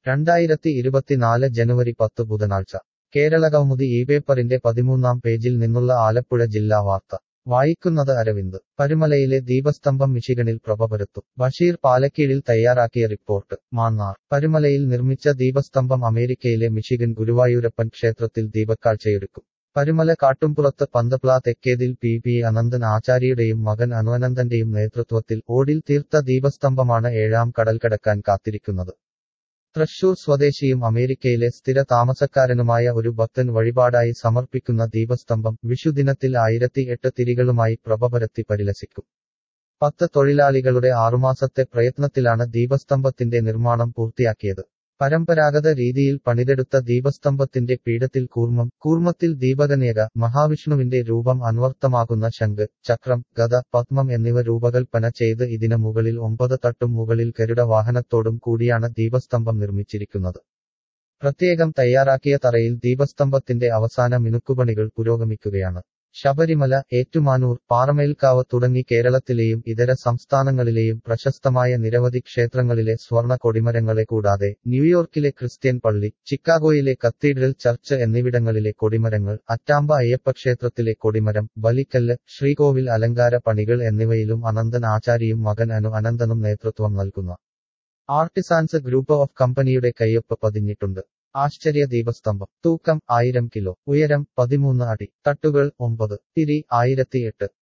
രണ്ടായിരത്തി ഇരുപത്തിനാല് ജനുവരി പത്ത് ബുധനാഴ്ച കേരളകൗമുദി ഈ പേപ്പറിന്റെ പതിമൂന്നാം പേജിൽ നിന്നുള്ള ആലപ്പുഴ ജില്ലാ വാർത്ത വായിക്കുന്നത് അരവിന്ദ് പരുമലയിലെ ദീപസ്തംഭം മിഷിഗണിൽ പ്രഭ പരത്തും ബഷീർ പാലക്കീഴിൽ തയ്യാറാക്കിയ റിപ്പോർട്ട് മാന്നാർ പരുമലയിൽ നിർമ്മിച്ച ദീപസ്തംഭം അമേരിക്കയിലെ മിഷിഗൻ ഗുരുവായൂരപ്പൻ ക്ഷേത്രത്തിൽ ദീപക്കാഴ്ചയൊരുക്കും പരുമല കാട്ടുംപുറത്ത് പന്തപ്ല തെക്കേതിൽ പി പി അനന്തൻ ആചാര്യയുടെയും മകൻ അനുഅനന്തന്റെയും നേതൃത്വത്തിൽ ഓടിൽ തീർത്ത ദീപസ്തംഭമാണ് ഏഴാം കടൽ കടക്കാൻ കാത്തിരിക്കുന്നത് തൃശൂർ സ്വദേശിയും അമേരിക്കയിലെ സ്ഥിര താമസക്കാരനുമായ ഒരു ഭക്തൻ വഴിപാടായി സമർപ്പിക്കുന്ന ദീപസ്തംഭം വിഷുദിനത്തിൽ ആയിരത്തി എട്ട് തിരികളുമായി പ്രഭപരത്തി പരിലസിക്കും പത്ത് തൊഴിലാളികളുടെ ആറുമാസത്തെ പ്രയത്നത്തിലാണ് ദീപസ്തംഭത്തിന്റെ നിർമ്മാണം പൂർത്തിയാക്കിയത് പരമ്പരാഗത രീതിയിൽ പണിതെടുത്ത ദീപസ്തംഭത്തിന്റെ പീഠത്തിൽ കൂർമ്മം കൂർമ്മത്തിൽ ദീപകന്യക മഹാവിഷ്ണുവിന്റെ രൂപം അന്വർത്ഥമാകുന്ന ശംഖ് ചക്രം ഗത പത്മം എന്നിവ രൂപകൽപ്പന ചെയ്ത് ഇതിന് മുകളിൽ ഒമ്പത് തട്ടും മുകളിൽ ഗരുഡ വാഹനത്തോടും കൂടിയാണ് ദീപസ്തംഭം നിർമ്മിച്ചിരിക്കുന്നത് പ്രത്യേകം തയ്യാറാക്കിയ തറയിൽ ദീപസ്തംഭത്തിന്റെ അവസാന മിനുക്കുപണികൾ പുരോഗമിക്കുകയാണ് ശബരിമല ഏറ്റുമാനൂർ പാറമേൽക്കാവ് തുടങ്ങി കേരളത്തിലെയും ഇതര സംസ്ഥാനങ്ങളിലെയും പ്രശസ്തമായ നിരവധി ക്ഷേത്രങ്ങളിലെ സ്വർണ കൊടിമരങ്ങളെ കൂടാതെ ന്യൂയോർക്കിലെ ക്രിസ്ത്യൻ പള്ളി ചിക്കാഗോയിലെ കത്തീഡ്രൽ ചർച്ച് എന്നിവിടങ്ങളിലെ കൊടിമരങ്ങൾ അറ്റാമ്പ അയ്യപ്പക്ഷേത്രത്തിലെ കൊടിമരം ബലിക്കല്ല് ശ്രീകോവിൽ അലങ്കാര പണികൾ എന്നിവയിലും അനന്തൻ ആചാരിയും മകൻ അനു അനന്തനും നേതൃത്വം നൽകുന്ന ആർട്ടിസാൻസ് ഗ്രൂപ്പ് ഓഫ് കമ്പനിയുടെ കയ്യൊപ്പ് പതിഞ്ഞിട്ടുണ്ട് ആശ്ചര്യ ദീപസ്തംഭം തൂക്കം ആയിരം കിലോ ഉയരം പതിമൂന്ന് അടി തട്ടുകൾ ഒമ്പത് തിരി ആയിരത്തി എട്ട്